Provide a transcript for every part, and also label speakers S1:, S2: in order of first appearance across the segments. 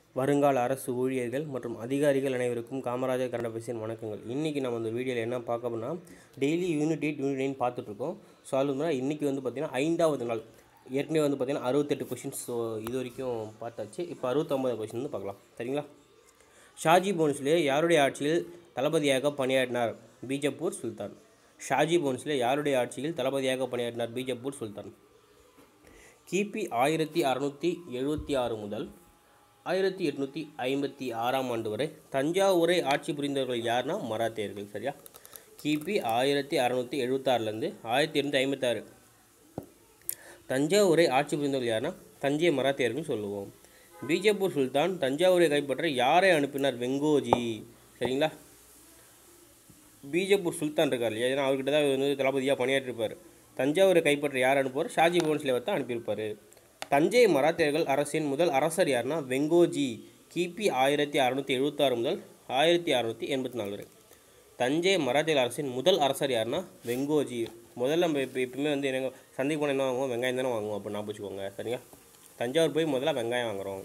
S1: வருங்கால அரசு ஊழியர்கள் மற்றும் அதிகாரிகள் அனைவருக்கும் காமராஜர் கரண்டபேசியின் வணக்கங்கள் இன்றைக்கி நம்ம இந்த வீடியோவில் என்ன பார்க்க போனால் daily unit eight unit nine பார்த்துட்ருக்கோம் ஸோ அது வந்து இன்றைக்கி வந்து பார்த்திங்கன்னா ஐந்தாவது நாள் ஏற்கனவே வந்து பார்த்திங்கன்னா அறுபத்தெட்டு கொஷின்ஸ் ஸோ இது வரைக்கும் பார்த்தாச்சு இப்போ அறுபத்தொம்பது கொஷின் வந்து பார்க்கலாம் சரிங்களா ஷாஜி போன்ஸ்லே யாருடைய ஆட்சியில் தளபதியாக பணியாற்றினார் பீஜப்பூர் சுல்தான் ஷாஜி போன்ஸ்லே யாருடைய ஆட்சியில் தளபதியாக பணியாற்றினார் பீஜப்பூர் சுல்தான் கிபி ஆயிரத்தி அறநூற்றி எழுபத்தி ஆறு முதல் ஆயிரத்தி எட்நூற்றி ஐம்பத்தி ஆறாம் ஆண்டு வரை தஞ்சாவூரை ஆட்சி புரிந்தவர்கள் யாருன்னா மராத்தியர்கள் சரியா கிபி ஆயிரத்தி அறநூற்றி எழுபத்தாறுலேருந்து ஆயிரத்தி எட்நூற்றி ஐம்பத்தாறு தஞ்சாவூரை ஆட்சி புரிந்தவர்கள் யாருன்னா தஞ்சை மராத்தியர்கள் சொல்லுவோம் பீஜப்பூர் சுல்தான் தஞ்சாவூரை கைப்பற்ற யாரை அனுப்பினார் வெங்கோஜி சரிங்களா பீஜப்பூர் சுல்தான் இருக்கார் இல்லையா ஏன்னா அவர்கிட்ட தான் இவர் வந்து தளபதியாக பணியாற்றிருப்பார் தஞ்சாவூரை கைப்பற்ற யார் அனுப்புவார் ஷாஜி போன்ஸ்லேவர் தான் அனுப்பியிருப்பார் தஞ்சை மராத்தியர்கள் அரசின் முதல் அரசர் யாருன்னா வெங்கோஜி கிபி ஆயிரத்தி அறநூற்றி எழுபத்தாறு முதல் ஆயிரத்தி அறநூற்றி எண்பத்தி நாலு வரை தஞ்சை மராத்தியர்கள் அரசின் முதல் அரசர் யாருன்னா வெங்கோஜி முதல்ல நம்ம இப்போ எப்பவுமே வந்து எனக்கு சந்தைக்கு போனால் என்ன வாங்குவோம் வெங்காயம் தானே வாங்குவோம் அப்போ ஞாபகம் வச்சுக்கோங்க சரிங்க தஞ்சாவூர் போய் முதல்ல வெங்காயம் வாங்குறோம்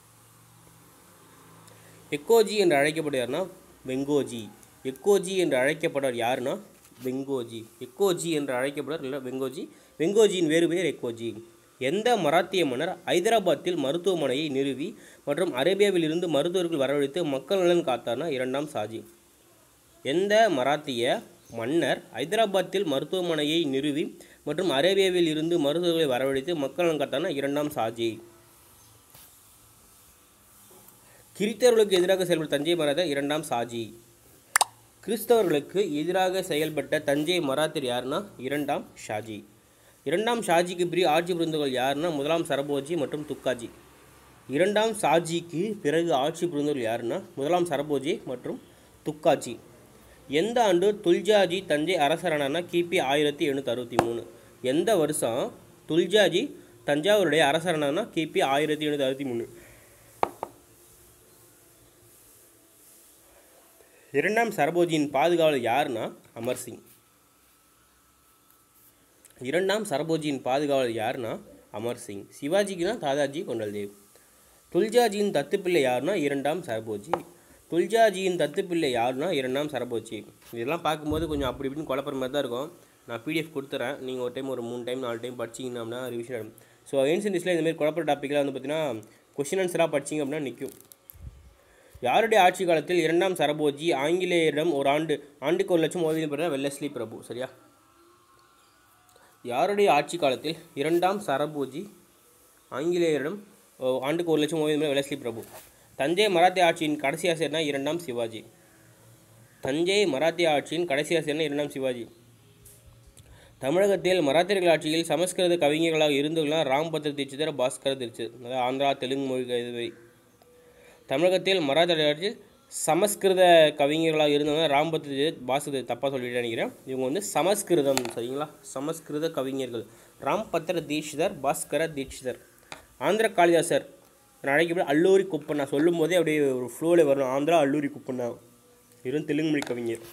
S1: எக்கோஜி என்று அழைக்கப்படுவார்னா வெங்கோஜி எக்கோஜி என்று அழைக்கப்படுவார் யாருன்னா வெங்கோஜி எக்கோஜி என்று அழைக்கப்படுவார் இல்லை வெங்கோஜி வெங்கோஜியின் வேறு பெயர் எக்கோஜி எந்த மராத்திய மன்னர் ஐதராபாத்தில் மருத்துவமனையை நிறுவி மற்றும் அரேபியாவில் இருந்து மருத்துவர்கள் வரவழைத்து மக்கள் நலன் காத்தார்னா இரண்டாம் சாஜி எந்த மராத்திய மன்னர் ஐதராபாத்தில் மருத்துவமனையை நிறுவி மற்றும் அரேபியாவில் இருந்து மருத்துவர்களை வரவழைத்து மக்கள் நலன் காத்தார்னா இரண்டாம் சாஜி கிறித்தவர்களுக்கு எதிராக செயல்பட்ட தஞ்சை மராத்திய இரண்டாம் சாஜி கிறிஸ்தவர்களுக்கு எதிராக செயல்பட்ட தஞ்சை மராத்தியர் யாருன்னா இரண்டாம் ஷாஜி இரண்டாம் ஷாஜிக்கு பிறகு ஆட்சி புரிந்தவர்கள் யாருன்னா முதலாம் சரபோஜி மற்றும் துக்காஜி இரண்டாம் ஷாஜிக்கு பிறகு ஆட்சி புரிந்தவர்கள் யாருன்னா முதலாம் சரபோஜி மற்றும் துக்காஜி எந்த ஆண்டு துல்ஜாஜி தஞ்சை அரசரானா கிபி ஆயிரத்தி எண்ணூற்றி அறுபத்தி மூணு எந்த வருஷம் துல்ஜாஜி தஞ்சாவூருடைய அரசரானா கிபி ஆயிரத்தி எண்ணூற்றி அறுபத்தி மூணு இரண்டாம் சரபோஜியின் பாதுகாவலர் யாருன்னா அமர் சிங் இரண்டாம் சரபோஜியின் பாதுகாவலர் யாருன்னா அமர் சிங் சிவாஜிக்குனா தாதாஜி கொண்டல்தேவ் துல்ஜாஜியின் தத்துப்பிள்ளை யாருன்னா இரண்டாம் சரபோஜி துல்ஜாஜியின் தத்துப்பிள்ளை யாருன்னா இரண்டாம் சரபோஜி இதெல்லாம் பார்க்கும்போது கொஞ்சம் அப்படி இப்படின்னு குழப்பற மாதிரி தான் இருக்கும் நான் பிடிஎஃப் கொடுத்துறேன் நீங்கள் ஒரு டைம் ஒரு மூணு டைம் நாலு டைம் படிச்சிங்கன்னா ரிவிஷன் ஆகும் ஸோ ஏன்ஷியன் ஹிஸ்டில் இந்த மாதிரி குழப்பற டாப்பிக்கில் வந்து பார்த்தீங்கன்னா கொஷின் ஆன்சராக படிச்சிங்க அப்படின்னா நிற்கும் யாருடைய ஆட்சி காலத்தில் இரண்டாம் சரபோஜி ஆங்கிலேயரிடம் ஒரு ஆண்டு ஆண்டுக்கு ஒரு லட்சம் ஓய்வு பெற வெல்லஸ்லி பிரபு சரியா யாருடைய ஆட்சி காலத்தில் இரண்டாம் சரபோஜி ஆங்கிலேயரிடம் ஆண்டுக்கு ஒரு லட்சம் ஓய்வு பெற வெல்லஸ்லி பிரபு தஞ்சை மராத்திய ஆட்சியின் கடைசி ஆசிரியர்னா இரண்டாம் சிவாஜி தஞ்சை மராத்திய ஆட்சியின் கடைசி ஆசிரியர்னா இரண்டாம் சிவாஜி தமிழகத்தில் மராத்தியர்கள் ஆட்சியில் சமஸ்கிருத கவிஞர்களாக இருந்தவர்களாம் ராம்பத்ர தீட்சிதர் பாஸ்கர தீட்சிதர் அதாவது ஆந்திரா தெலுங்கு மொழி இதுவை தமிழகத்தில் மராத்தியர்கள் சமஸ்கிருத கவிஞர்களாக இருந்தவங்க ராம்பத்து பாசு தப்பாக சொல்லிட்டு நினைக்கிறேன் இவங்க வந்து சமஸ்கிருதம் சரிங்களா சமஸ்கிருத கவிஞர்கள் ராம்பத்திர தீட்சிதர் பாஸ்கர தீட்சிதர் ஆந்திர காளிதாசர் நான் அழைக்கப்பட அல்லூரி குப்பண்ணா சொல்லும் போதே அப்படியே ஒரு ஃப்ளோவில் வரணும் ஆந்திரா அல்லூரி குப்பண்ணா இவரும் தெலுங்கு மொழி கவிஞர்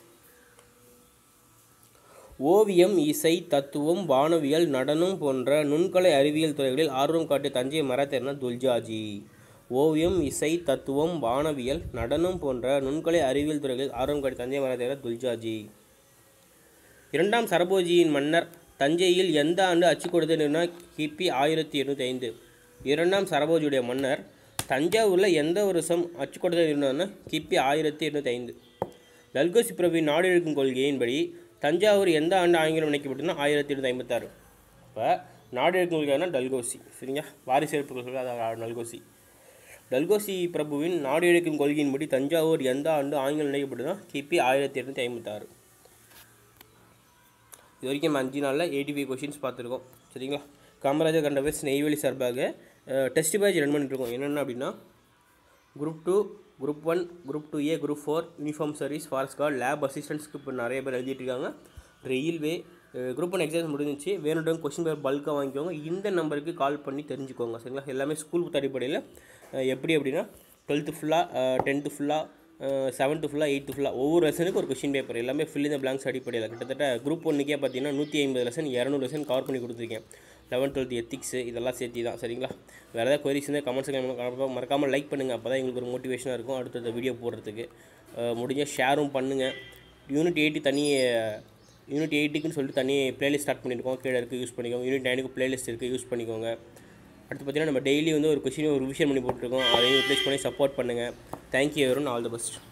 S1: ஓவியம் இசை தத்துவம் வானவியல் நடனம் போன்ற நுண்கலை அறிவியல் துறைகளில் ஆர்வம் காட்டிய தஞ்சை மராத்தியர்னா துல்ஜாஜி ஓவியம் இசை தத்துவம் வானவியல் நடனம் போன்ற நுண்கலை அறிவியல் துறைகளில் ஆர்வம் காட்டிய தஞ்சை மராத்தியர் துல்ஜாஜி இரண்டாம் சரபோஜியின் மன்னர் தஞ்சையில் எந்த ஆண்டு அச்சு கொடுத்ததுன்னா கிபி ஆயிரத்தி எண்ணூற்றி ஐந்து இரண்டாம் சரபோஜியுடைய மன்னர் தஞ்சாவூரில் எந்த வருஷம் அச்சு கொடுத்தது கிபி ஆயிரத்தி எண்ணூற்றி ஐந்து லல்கோசி பிரபுவின் நாடு இழுக்கும் கொள்கையின்படி தஞ்சாவூர் எந்த ஆண்டு ஆங்கிலம் இணைக்கப்பட்டதுன்னா ஆயிரத்தி எண்ணூற்றி ஐம்பத்தாறு இப்போ நாடு இழுக்கும் கொள்கைனா டல்கோசி சரிங்களா வாரிசேர்ப்பு கொள்கை அது டல்கோசி டல்கோசி பிரபுவின் நாடு இழுக்கும் கொள்கையின்படி தஞ்சாவூர் எந்த ஆண்டு ஆங்கிலம் இணைக்கப்பட்டதுன்னா கிபி ஆயிரத்தி எட்நூற்றி ஐம்பத்தாறு இது வரைக்கும் நம்ம அஞ்சு நாளில் எயிட்டி ஃபைவ் கொஷின்ஸ் பார்த்துருக்கோம் சரிங்களா காமராஜர் கண்டபேஸ் நெய்வேலி சார்பாக டெஸ்ட் பேட்ச் ரன் பண்ணிட்டுருக்கோம் என்னென்ன அப்படின்னா group two group one group two A group four uniform service forest guard lab அசிஸ்டன்ஸ்க்கு இப்போ நிறைய பேர் எழுதிட்டு இருக்காங்க ரயில்வே குரூப் ஒன் எக்ஸாம்ஸ் முடிஞ்சிச்சு வேணுன்றவங்க கொஷின் பேப்பர் பல்காக வாங்கிக்கோங்க இந்த நம்பருக்கு கால் பண்ணி தெரிஞ்சுக்கோங்க சரிங்களா எல்லாமே ஸ்கூல் அடிப்படையில் எப்படி அப்படின்னா டுவெல்த்து ஃபுல்லாக டென்த்து ஃபுல்லாக செவன்த்து ஃபுல்லாக எயித்து ஃபுல்லாக ஒவ்வொரு லெசனுக்கு ஒரு கொஷின் பேப்பர் எல்லாமே ஃபில் இந்த பிளாங்க்ஸ் அடிப்படையில் கிட்டத்தட்ட குரூப் ஒன்றுக்கே பார்த்தீங்கன்னா நூற்றி ஐம்பது லெசன் இரநூறு லெசன் கவர் பண்ணி கொடுத்துருக்கேன் லெவன்த் டுவெல்த் எத்திக்ஸு இதெல்லாம் சேர்த்து தான் சரிங்களா வேறு ஏதாவது கொரிஸ் இருந்தால் கமெண்ட்ஸ் மறக்காமல் லைக் பண்ணுங்கள் அப்போ தான் எங்களுக்கு ஒரு மோட்டிவேஷனாக இருக்கும் அடுத்தடுத்த வீடியோ போடுறதுக்கு அஹ் முடிஞ்ச ஷேரும் பண்ணுங்கள் யூனிட் எயிட்டி தனி யூனிட் எயிட்டுக்குன்னு சொல்லிட்டு தனி பிளேலிஸ்ட் ஸ்டார்ட் பண்ணியிருக்கோம் கீழே இருக்குது யூஸ் பண்ணிக்கோங்க யூனிட் நைனுக்கு பிளேலிஸ்ட் இருக்குது யூஸ் பண்ணிக்கோங்க அடுத்து பார்த்தீங்கன்னா நம்ம டெய்லி வந்து ஒரு கொஸ்டின் ஒரு ரிவிஷன் பண்ணி போட்டிருக்கோம் அதையும் யூட்டிலைஸ் பண்ணி சப்போர்ட் பண்ணுங்கள் தேங்க்யூ எவரும் ஆல் த பெஸ்ட்